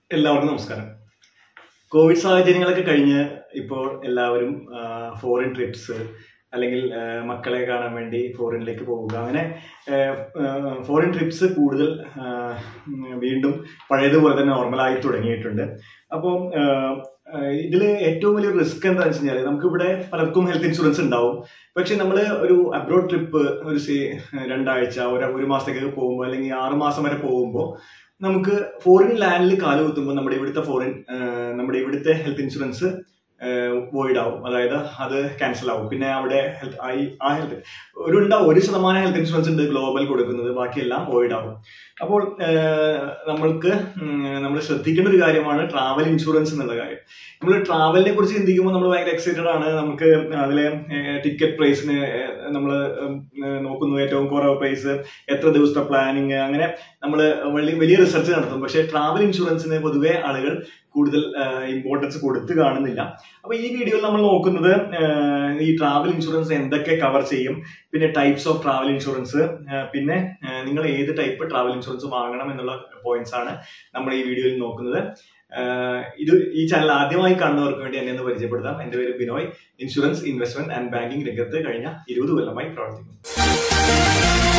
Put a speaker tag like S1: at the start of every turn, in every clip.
S1: എല്ലാവർക്കും നമസ്കാരം കോവിഡ് സാഹചര്യങ്ങളൊക്കെ കഴിഞ്ഞ് ഇപ്പോൾ എല്ലാവരും ഫോറിൻ ട്രിപ്സ് അല്ലെങ്കിൽ ആ, മക്കളെ കാണാൻ വേണ്ടി ഫോറിനിലേക്ക് പോവുക അങ്ങനെ ഫോറിൻ ട്രിപ്സ് കൂടുതൽ ആ, ഉം, വീണ്ടും പഴയതുപോലെ തന്നെ നോർമലായി തുടങ്ങിയിട്ടുണ്ട് അപ്പോൾ ഇതിൽ ഏറ്റവും വലിയ റിസ്ക് എന്താണെന്ന് വെച്ച് കഴിഞ്ഞാൽ നമുക്കിവിടെ പലർക്കും ഹെൽത്ത് ഇൻഷുറൻസ് ഉണ്ടാവും പക്ഷെ നമ്മൾ ഒരു അബ്രോഡ് ട്രിപ്പ് ഒരു സി രണ്ടാഴ്ച ഒരു ഒരു മാസത്തേക്ക് പോകുമ്പോൾ അല്ലെങ്കിൽ ആറ് മാസം വരെ പോകുമ്പോൾ നമുക്ക് ഫോറിൻ ലാൻഡിൽ കാല് കുത്തുമ്പോൾ നമ്മുടെ ഇവിടുത്തെ ഫോറിൻ നമ്മുടെ ഇവിടുത്തെ ഹെൽത്ത് ഇൻഷുറൻസ് വോയിഡ് ആവും അതായത് അത് ക്യാൻസൽ ആവും പിന്നെ അവിടെ ഹെൽത്ത് ആ ഹെൽത്ത് ഒരു ഉണ്ടാവും ഒരു ശതമാനം ഹെൽത്ത് ഇൻഷുറൻസ് ഉണ്ട് ഗ്ലോബൽ കൊടുക്കുന്നത് ബാക്കിയെല്ലാം വോയിഡ് ആവും അപ്പോൾ ഏഹ്, നമ്മൾക്ക് നമ്മൾ ശ്രദ്ധിക്കേണ്ട ഒരു കാര്യമാണ് ട്രാവൽ ഇൻഷുറൻസ് എന്നുള്ള കാര്യം നമ്മൾ ട്രാവലിനെ കുറിച്ച് ചിന്തിക്കുമ്പോൾ നമ്മൾ ഭയങ്കര എക്സൈറ്റഡ് ആണ് നമുക്ക് അതിലെ ടിക്കറ്റ് പ്രൈസിന് നമ്മൾ നോക്കുന്നു ഏറ്റവും കുറവ് പ്രൈസ് എത്ര ദിവസത്തെ പ്ലാനിങ് അങ്ങനെ നമ്മൾ വലിയ വലിയ റിസർച്ച് നടത്തും പക്ഷേ ട്രാവൽ ഇൻഷുറൻസിന് പൊതുവെ ആളുകൾ കൂടുതൽ ഇമ്പോർട്ടൻസ് കൊടുത്ത് കാണുന്നില്ല അപ്പൊ ഈ വീഡിയോയിൽ നമ്മൾ നോക്കുന്നത് ആഹ്, ഈ ട്രാവൽ ഇൻഷുറൻസ് എന്തൊക്കെ കവർ ചെയ്യും പിന്നെ ടൈപ്സ് ഓഫ് ട്രാവൽ ഇൻഷുറൻസ് പിന്നെ ആഹ്, നിങ്ങൾ ഏത് ടൈപ്പ് ട്രാവൽ ഇൻഷുറൻസ് വാങ്ങണം എന്നുള്ള പോയിന്റ്സ് ആണ് നമ്മൾ ഈ വീഡിയോയിൽ നോക്കുന്നത് ആഹ്, ഇത് ഈ ചാനൽ ആദ്യമായി കാണുന്നവർക്ക് വേണ്ടി എന്നെ ഒന്ന് പരിചയപ്പെടുത്താം എന്റെ പേര് Binoy insurance investment and banking രംഗത്ത് കഴിഞ്ഞ ഇരുപത് കൊല്ലമായി പ്രവർത്തിക്കുന്നു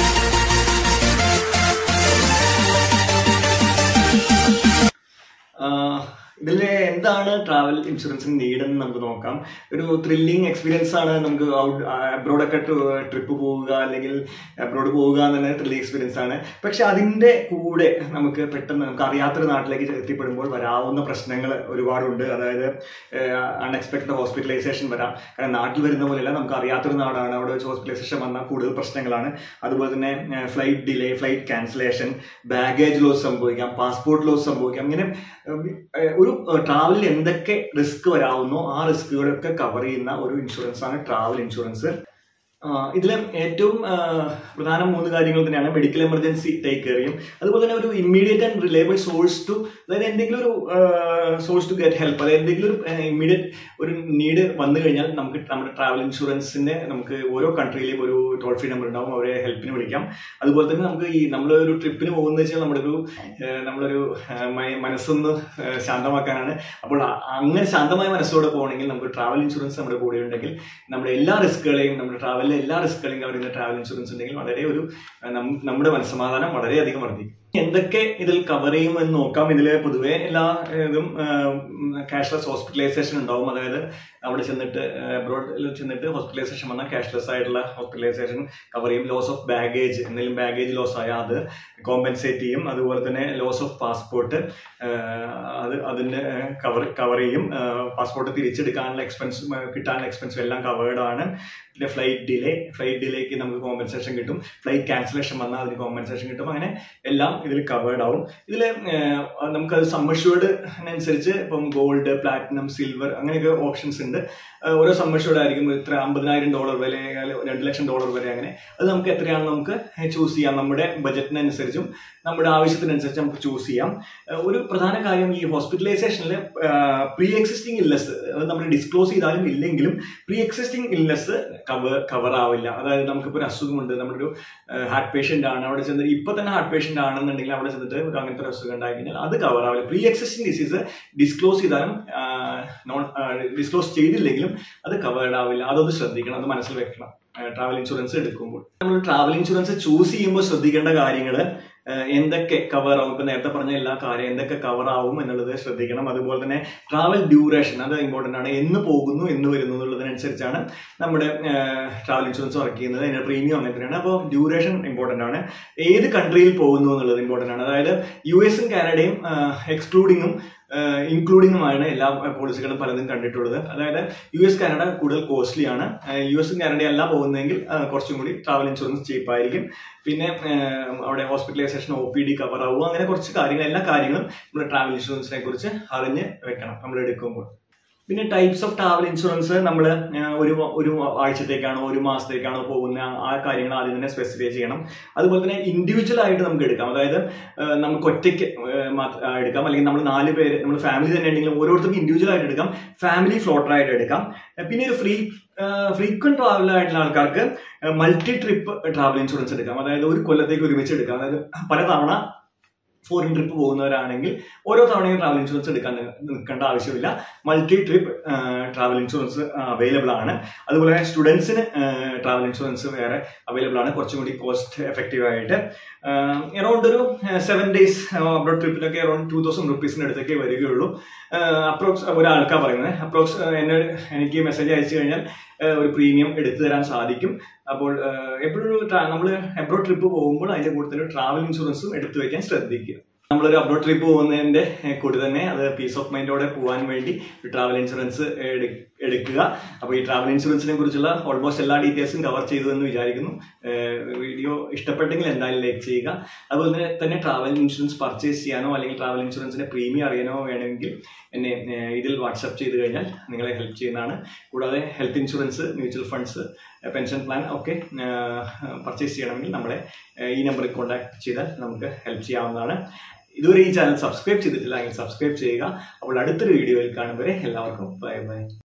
S1: ആഹ് ഇതിലെ എന്താണ് ട്രാവൽ ഇൻഷുറൻസിന് നീഡ് എന്ന് നമുക്ക് നോക്കാം ഒരു ത്രില്ലിംഗ് എക്സ്പീരിയൻസ് ആണ് നമുക്ക് അബ്രോഡൊക്കെ ട്രിപ്പ് പോവുക അല്ലെങ്കിൽ അബ്രോഡ് പോവുക എന്നുള്ളത് ത്രില്ലിംഗ് എക്സ്പീരിയൻസ് ആണ് പക്ഷെ അതിന്റെ കൂടെ നമുക്ക് പെട്ടെന്ന് നമുക്ക് അറിയാത്തൊരു നാട്ടിലേക്ക് എത്തിപ്പെടുമ്പോൾ വരാവുന്ന പ്രശ്നങ്ങൾ ഒരുപാടുണ്ട് അതായത് അൺഎക്സ്പെക്ടഡ് ഹോസ്പിറ്റലൈസേഷൻ വരാം കാരണം നാട്ടിൽ വരുന്ന പോലെയല്ല നമുക്ക് അറിയാത്തൊരു നാടാണ് അവിടെ വെച്ച് ഹോസ്പിറ്റലൈസേഷൻ വന്നാൽ കൂടുതൽ പ്രശ്നങ്ങളാണ് അതുപോലെ തന്നെ flight delay flight cancellation baggage loss സംഭവിക്കാം പാസ്പോർട്ട് ലോസ് സംഭവിക്കാം ഇങ്ങനെ ഏഹ്, ഒരു ട്രാവലിൽ എന്തൊക്കെ റിസ്ക് വരാവുന്നോ ആ റിസ്കുകളൊക്കെ കവർ ചെയ്യുന്ന ഒരു ഇൻഷുറൻസ് ആണ് ട്രാവൽ ഇൻഷുറൻസ് ഇതിൽ ഏറ്റവും ആ, പ്രധാന മൂന്ന് കാര്യങ്ങൾ തന്നെയാണ് മെഡിക്കൽ എമർജൻസി ടേക്ക് കെയറിയും അതുപോലെ തന്നെ ഒരു immediate and reliable source to അതായത് എന്തെങ്കിലും ഒരു സോഴ്സ് ടു ഗെറ്റ് ഹെൽപ്പ് അതായത് എന്തെങ്കിലും ഒരു ഇമ്മീഡിയറ്റ് ഒരു നീഡ് വന്നു കഴിഞ്ഞാൽ നമുക്ക് നമ്മുടെ ട്രാവൽ ഇൻഷുറൻസിന്റെ നമുക്ക് ഓരോ കൺട്രിയിലും ഒരു ടോൾ ഫ്രീ നമ്പർ ഉണ്ടാവും അവരെ ഹെൽപ്പിന് വിളിക്കാം അതുപോലെ തന്നെ നമുക്ക് ഈ നമ്മൾ ഒരു ട്രിപ്പിന് പോകുന്ന വെച്ചാൽ നമ്മുടെ ഒരു ഏഹ്, നമ്മളൊരു ഏഹ്, മ- മനസ്സൊന്ന് ഏഹ്, ശാന്തമാക്കാനാണ് അപ്പോൾ അ- അങ്ങനെ ശാന്തമായ മനസ്സോടെ പോകണമെങ്കിൽ നമുക്ക് ട്രാവൽ ഇൻഷുറൻസ് നമ്മുടെ കൂടെ ഉണ്ടെങ്കിൽ നമ്മുടെ എല്ലാ റിസ്കുകളെയും നമ്മുടെ ട്രാവലിലെ എല്ലാ റിസ്കുകളെയും കവർ ചെയ്യുന്ന ട്രാവൽ ഇൻഷുറൻസ് ഉണ്ടെങ്കിൽ വളരെ ഒരു ഏഹ്, നം- നമ്മുടെ മനസ്സമാധാനം വളരെയധികം വർദ്ധിക്കും എന്തൊക്കെ ഇതിൽ കവർ ചെയ്യും എന്ന് നോക്കാം ഇതിൽ പൊതുവെ എല്ലാ ഏഹ്, ഇതും ക്യാഷ്ലെസ് ഹോസ്പിറ്റലൈസേഷൻ ഉണ്ടാവും അതായത് അവിടെ ചെന്നിട്ട് അബ്രോഡിൽ ചെന്നിട്ട് ഹോസ്പിറ്റലൈസേഷൻ വന്നാൽ ക്യാഷ്ലെസ് ആയിട്ടുള്ള ഹോസ്പിറ്റലൈസേഷൻ കവർ ചെയ്യും ലോസ് ഓഫ് ബാഗേജ് എന്തെങ്കിലും ബാഗേജ് ലോസ് ആയാൽ അത് കോമ്പൻസേറ്റ് ചെയ്യും അതുപോലെ തന്നെ ലോസ് ഓഫ് പാസ്പോർട്ട് അത് അതിന് കവർ കവർ ചെയ്യും പാസ്പോർട്ട് തിരിച്ചെടുക്കാനുള്ള എക്സ്പെൻസ് കിട്ടാനുള്ള എക്സ്പെൻസും എല്ലാം കവേർഡ് ആണ് പിന്നെ ഫ്ലൈറ്റ് ഡിലേ ഫ്ലൈറ്റ് ഡിലേക്ക് നമുക്ക് കോമ്പൻസേഷൻ കിട്ടും ഫ്ലൈറ്റ് ക്യാൻസലേഷൻ വന്നാൽ അതിന് കോമ്പൻസേഷൻ കിട്ടും അങ്ങനെ എല്ലാം ഇതിൽ കവേർഡ് ആവും ഇതിൽ നമുക്കത് സമ്മർഷ്യൂർഡ് അനുസരിച്ച് ഇപ്പം ഗോൾഡ് പ്ലാറ്റിനം സിൽവർ അങ്ങനെയൊക്കെ ഓപ്ഷൻസ് ഉണ്ട് ഏഹ് ഓരോ സമ്മർഷ്യൂർഡ് ആയിരിക്കും ഇത്ര അമ്പതിനായിരം ഡോളർ വരെ അല്ലെങ്കിൽ രണ്ട് ലക്ഷം ഡോളർ വരെ അങ്ങനെ അത് നമുക്ക് എത്രയാണ് നമുക്ക് ചൂസ് ചെയ്യാം നമ്മുടെ ബജറ്റിനനുസരിച്ചും നമ്മുടെ ആവശ്യത്തിനനുസരിച്ച് നമുക്ക് ചൂസ് ചെയ്യാം ഏഹ് ഒരു പ്രധാന കാര്യം ഈ ഹോസ്പിറ്റലൈസേഷനിൽ പ്രീ എക്സിസ്റ്റിംഗ് ഇൽനെസ് അത് നമ്മൾ ഡിസ്ക്ലോസ് ചെയ്താലും ഇല്ലെങ്കിലും pre existing illness cover cover ആവില്ല അതായത് നമുക്കിപ്പോൾ ഒരു അസുഖമുണ്ട് നമ്മളൊരു ഹാർട്ട് പേഷ്യന്റ് ആണ് അവിടെ ചെന്നിട്ട് ഇപ്പൊ തന്നെ ഹാർട്ട് പേഷ്യന്റ് ആണെന്നുണ്ടെങ്കിൽ അവിടെ ചെന്നിട്ട് ഒരു അങ്ങനത്തെ ഒരു അസുഖം ഉണ്ടായി കഴിഞ്ഞാൽ അത് കവർ ആവില്ല പ്രീ എക്സിസ്റ്റിംഗ് ഡിസീസ് ഡിസ്ക്ലോസ് ചെയ്താലും നോൺ ഡിസ്ക്ലോസ് ചെയ്തില്ലെങ്കിലും അത് കവേർഡ് ആവില്ല അതൊന്ന് ശ്രദ്ധിക്കണം അത് മനസ്സിൽ വെക്കണം ട്രാവൽ ഇൻഷുറൻസ് എടുക്കുമ്പോൾ നമ്മൾ ട്രാവൽ ഇൻഷുറൻസ് ചൂസ് ചെയ്യുമ്പോൾ ശ്രദ്ധിക്കേണ്ട കാര്യങ്ങൾ എന്തൊക്കെ കവർ ആവും ഇപ്പൊ നേരത്തെ പറഞ്ഞ എല്ലാ കാര്യം എന്തൊക്കെ കവർ ആവും എന്നുള്ളത് ശ്രദ്ധിക്കണം അതുപോലെ തന്നെ ട്രാവൽ ഡ്യൂറേഷൻ അത് ഇമ്പോർട്ടന്റ് ആണ് എന്ന് പോകുന്നു എന്ന് വരുന്നു എന്നുള്ളതിനനുസരിച്ചാണ് നമ്മുടെ ട്രാവൽ ഇൻഷുറൻസ് വർക്ക് ചെയ്യുന്നത് അതിന്റെ പ്രീമിയം അങ്ങനെ തന്നെയാണ് അപ്പോൾ ഡ്യൂറേഷൻ ഇമ്പോർട്ടന്റ് ആണ് ഏത് കൺട്രിയിൽ പോകുന്നു എന്നുള്ളത് ഇമ്പോർട്ടന്റ് ആണ് അതായത് യു എസും കാനഡയും എക്സ്ക്ലൂഡിങ്ങും ഇൻക്ലൂഡിങ്ങുമാണ് എല്ലാ പോളിസികളും പലതും കണ്ടിട്ടുള്ളത് അതായത് യു എസ് കാനഡ കൂടുതൽ കോസ്റ്റ്ലി ആണ് യു എസും കാനഡയും അല്ല പോകുന്നതെങ്കിൽ ആ, കുറച്ചും കൂടി ട്രാവൽ ഇൻഷുറൻസ് ചീപ്പായിരിക്കും പിന്നെ ആ, അവിടെ hospitalisation O P D cover ആവും അങ്ങനെ കുറച്ച് കാര്യങ്ങൾ എല്ലാ കാര്യങ്ങളും നമ്മൾ ട്രാവൽ ഇൻഷുറൻസിനെ കുറിച്ച് അറിഞ്ഞ് വെക്കണം നമ്മൾ എടുക്കുമ്പോൾ പിന്നെ ടൈപ്സ് ഓഫ് ട്രാവൽ ഇൻഷുറൻസ് നമ്മൾ ഒരു ഒരു ആഴ്ചത്തേക്കാണോ ഒരു മാസത്തേക്കാണോ പോകുന്ന ആ- ആ കാര്യങ്ങൾ ആദ്യം തന്നെ സ്പെസിഫൈ ചെയ്യണം അതുപോലെ തന്നെ ഇൻഡിവിജ്വൽ ആയിട്ട് നമുക്ക് എടുക്കാം അതായത് ആ, നമുക്ക് ഒറ്റയ്ക്ക് ആ, മാത്ര- ആ, എടുക്കാം അല്ലെങ്കിൽ നമ്മൾ നാല് പേര് നമ്മൾ ഫാമിലി തന്നെ ഉണ്ടെങ്കിൽ ഓരോരുത്തർക്കും ഇൻഡിവിജ്വൽ ആയിട്ട് എടുക്കാം ഫാമിലി ഫ്ലോട്ടർ ആയിട്ട് എടുക്കാം ആ, പിന്നെ ഒരു ഫ്രീ ഫ്രീക്വന്റ് ട്രാവൽ ആയിട്ടുള്ള ആൾക്കാർക്ക് മൾട്ടി ട്രിപ്പ് ട്രാവൽ ഇൻഷുറൻസ് എടുക്കാം അതായത് ഒരു കൊല്ലത്തേക്ക് ഒരുമിച്ച് എടുക്കാം അതായത് പല തവണ ഫോറിൻ ട്രിപ്പ് പോകുന്നവരാണെങ്കിൽ ഓരോ തവണയും ട്രാവൽ ഇൻഷുറൻസ് എടുക്കാൻ നി- നിൽക്കേണ്ട ആവശ്യമില്ല multi trip travel insurance available ആണ് അതുപോലെ സ്റ്റുഡൻസിന് ട്രാവൽ ഇൻഷുറൻസ് വേറെ അവൈലബിൾ ആണ് കുറച്ചും കൂടി കോസ്റ്റ് എഫക്റ്റീവ് ആയിട്ട് എറൗണ്ട് ഒരു സെവൻ ഡേയ്സ് അബ്രോഡ് ട്രിപ്പിലൊക്കെ അറൗണ്ട് ടൂ തൗസൻഡ് റുപ്പീസിന് അടുത്തൊക്കെ വരികയുള്ളൂ അപ്രോക്സ് ഒരാൾക്കാണ് പറയുന്നത് അപ്രോക്സ് എന്നെ എനിക്ക് മെസ്സേജ് അയച്ചു കഴിഞ്ഞാൽ ഏഹ്, ഒരു പ്രീമിയം എടുത്തു തരാൻ സാധിക്കും അപ്പോൾ എപ്പോഴും നമ്മൾ അബ്രോഡ് ട്രിപ്പ് പോകുമ്പോൾ അതിന്റെ കൂടുതൽ ട്രാവൽ ഇൻഷുറൻസും എടുത്തു വെക്കാൻ ശ്രദ്ധിക്കുക നമ്മളൊരു അബ്രോഡ് ട്രിപ്പ് പോകുന്നതിന്റെ ഏഹ്, കൂടി തന്നെ അത് പീസ് ഓഫ് മൈൻഡോടെ പോകാൻ വേണ്ടി ഒരു ട്രാവൽ ഇൻഷുറൻസ് എടു- എടുക്കുക അപ്പോൾ ഈ ട്രാവൽ ഇൻഷുറൻസിനെ കുറിച്ചുള്ള ഓൾമോസ്റ്റ് എല്ലാ ഡീറ്റെയിൽസും കവർ ചെയ്തു എന്ന് വിചാരിക്കുന്നു വീഡിയോ ഇഷ്ടപ്പെട്ടെങ്കിൽ എന്തായാലും ലൈക്ക് ചെയ്യുക അതുപോലെ തന്നെ ട്രാവൽ ഇൻഷുറൻസ് പർച്ചേസ് ചെയ്യാനോ അല്ലെങ്കിൽ ട്രാവൽ ഇൻഷുറൻസിന്റെ പ്രീമിയം അറിയാനോ വേണമെങ്കിൽ എന്നെ ഏഹ്, ഇതിൽ വാട്സപ്പ് ചെയ്ത് കഴിഞ്ഞാൽ നിങ്ങളെ ഹെൽപ്പ് ചെയ്യുന്നതാണ് കൂടാതെ health insurance mutual funds pension plan ഒക്കെ പർച്ചേസ് ചെയ്യണമെങ്കിൽ നമ്മളെ ഏഹ്, ഈ നമ്പറിൽ കോൺടാക്ട് ചെയ്താൽ നമുക്ക് ഹെൽപ്പ് ചെയ്യാവുന്നതാണ് ഇതുവരെ ഈ ചാനൽ സബ്സ്ക്രൈബ് ചെയ്തിട്ടില്ല എങ്കിൽ സബ്സ്ക്രൈബ് ചെയ്യുക അപ്പോൾ അടുത്തൊരു വീഡിയോയിൽ കാണും വരെ എല്ലാവർക്കും ബൈ ബൈ